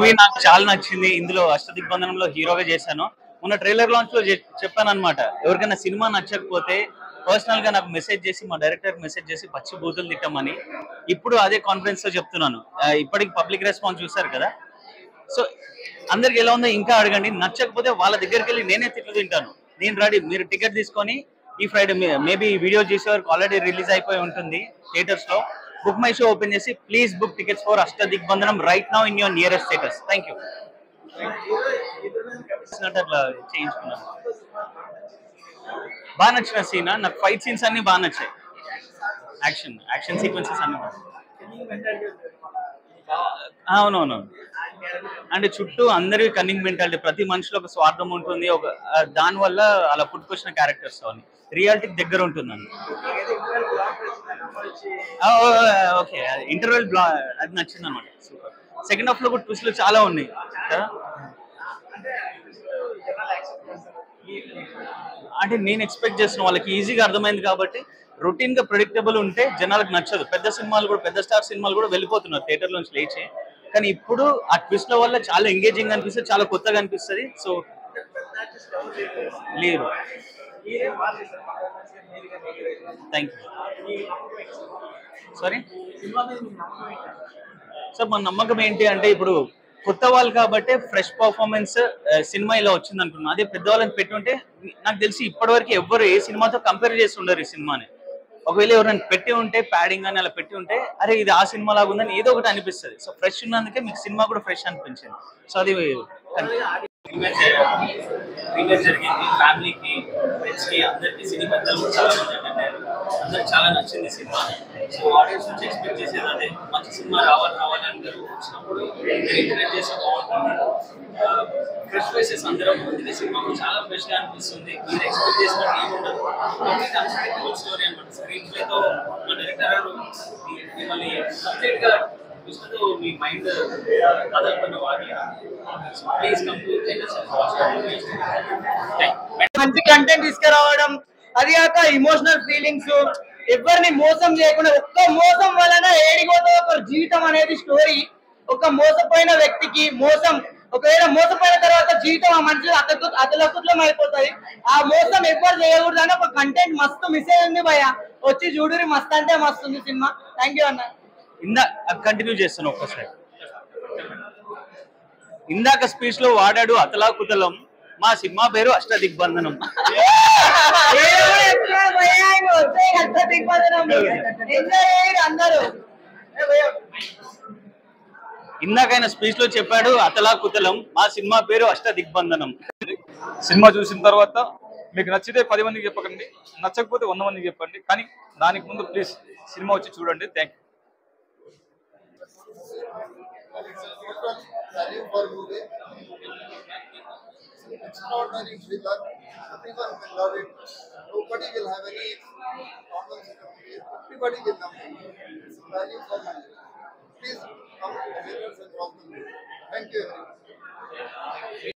Movie నాకు చాలా నచ్చింది ఇందులో అష్టదిగ్బంధనంలో హీరోగా చేశాను మొన్న ట్రైలర్ లాంచ్ లో చె- చెప్పాను అనమాట ఎవరికైనా సినిమా నచ్చకపోతే పర్సనల్ గా నాకు మెసేజ్ చేసి మా డైరెక్టర్ మెసేజ్ చేసి పచ్చి బూతులు తిట్టమని ఇప్పుడు అదే కాన్ఫిడెన్స్ తో చెప్తున్నాను ఆ, ఇప్పటికి పబ్లిక్ రెస్పాన్స్ చూసారు కదా సో అందరికి ఎలా ఉందో ఇంకా అడగండి నచ్చకపోతే వాళ్ళ దగ్గరికి వెళ్ళి నేనే తిట్లు తింటాను నేను రెడీ మీరు టికెట్ తీసుకొని ఈ ఫ్రైడే మేబీ వీడియో చేసే వరకు ఆల్రెడీ రిలీజ్ అయిపోయి ఉంటుంది థియేటర్స్ లో బుక్ మై షో ఓపెన్ చేసి please book tickets for Ashta Digbandhanam right now in your nearest theaters thank you అట్లా చేయించుకున్నాను బాగా నచ్చిన సీన్ నాకు ఫైట్ సీన్స్ అన్ని బాగా నచ్చాయి యాక్షన్ యాక్షన్ సీక్వెన్సెస్ అన్ని బాగా అవునవును అంటే చుట్టూ అందరి కన్నింగ్ మెంటాలిటీ ప్రతి మనిషిలో ఒక స్వార్థం ఉంటుంది ఒక ఆ, దానివల్ల అలా పుట్టుకొచ్చిన క్యారెక్టర్స్ అవన్నీ రియాలిటీకి దగ్గర ఉంటుందండి ఓకే ఇంటర్వెల్ బ్లా అది నచ్చింది అనమాట సూపర్ సెకండ్ హాఫ్ లో కూడా ట్విస్ట్లు చాలా ఉన్నాయి కదా అంటే నేను ఎక్స్పెక్ట్ చేస్తున్న వాళ్ళకి ఈజీగా అర్థమైంది కాబట్టి రొటీన్ గా ప్రిడిక్టబుల్ ఉంటే జనాలకు నచ్చదు పెద్ద సినిమాలు కూడా పెద్ద స్టార్ సినిమాలు కూడా వెళ్ళిపోతున్నారు థియేటర్ నుంచి లేచి కానీ ఇప్పుడు ఆ ట్విస్ట్ల వల్ల చాలా ఎంగేజింగ్ అనిపిస్తుంది చాలా కొత్తగా అనిపిస్తుంది సో లేరు థ్యాంక్ యూ సారీ సార్ మన నమ్మకం ఏంటి అంటే ఇప్పుడు కొత్త వాళ్ళు కాబట్టి ఫ్రెష్ పర్ఫార్మెన్స్ సినిమా ఇలా వచ్చింది అనుకున్నాను అదే పెద్దవాళ్ళని పెట్టుంటే నాకు తెలిసి ఇప్పటివరకు ఎవ్వరు ఏ సినిమాతో కంపేర్ చేసి ఉండరు ఈ సినిమాని ఒకవేళ ఎవరైనా పెట్టి ఉంటే ప్యాడింగ్ అని అలా పెట్టి ఉంటే అరే ఇది ఆ సినిమా లాగా ఉందని ఏదో ఒకటి అనిపిస్తుంది సో ఫ్రెష్ ఉన్నందుకే మీకు సినిమా కూడా ఫ్రెష్ అనిపించింది సో అది రీమేక్ జరిగింది ఫ్యామిలీకి ఫ్రెండ్స్ కి అందరికి సినిమా పెద్దలు కూడా చాలా మంది attend అయ్యారు అందరికి చాలా నచ్చింది సినిమా సో ఆడియన్స్ నుంచి ఎక్స్పెక్ట్ చేసేది అదే మంచి సినిమా రావాలి రావాలి అంటారు వచ్చినప్పుడు ఎంకరేజ్ చేస్తే బాగుంటుంది ఫ్రెష్ ఫేసెస్ అందరం ఉంది సినిమా కూడా చాలా ఫ్రెష్ గా అనిపిస్తుంది మీరు ఎక్స్పెక్ట్ చేసినట్టు ఏముండదు కంప్లీట్ అన్స్పెక్టబుల్ స్టోరీ అనమాట స్క్రీన్ ప్లే తో మా డైరెక్టర్ గారు మీ- మిమ్మల్ని కంప్లీట్ గా చూసినట్టు మీ మైండ్ కదలకుండా వాడి ప్లీజ్ కమ్ టు మంచి కంటెంట్ తీసుకురావడం అది కాక ఇమోషనల్ ఫీలింగ్స్ ఎవరిని మోసం చేయకుండా ఒక్క మోసం వలన ఏడిపోతే ఒక జీవితం అనేది స్టోరీ ఒక మోసపోయిన వ్యక్తికి మోసం ఒకవేళ మోసపోయిన తర్వాత జీవితం ఆ మనిషి అతకు అతలకుట్లం అయిపోతుంది ఆ మోసం ఎవ్వరు చేయకూడదు అని ఒక కంటెంట్ మస్తు మిస్ అయింది భయ వచ్చి చూడురి మస్తు అంటే మస్తు ఉంది సినిమా థ్యాంక్ యూ అన్న ఇందా కంటిన్యూ చేస్తాను ఒక్కసారి ఇందాక స్పీచ్ లో వాడాడు అతలా కుతలం మా సినిమా పేరు అష్ట దిగ్బంధనం అందరూ ఇందాకైన స్పీచ్ లో చెప్పాడు అతలా కుతలం మా సినిమా పేరు అష్ట దిగ్బంధనం సినిమా చూసిన తర్వాత మీకు నచ్చితే పది మందికి చెప్పకండి నచ్చకపోతే వంద మందికి చెప్పండి కానీ దానికి ముందు ప్లీజ్ సినిమా వచ్చి చూడండి thank value for movie. Extraordinary thriller. Everyone will love it. Nobody will have any problems in the movie. Everybody will love it. It's value for money. Please come to the theaters and watch the movie. Thank you. everyone.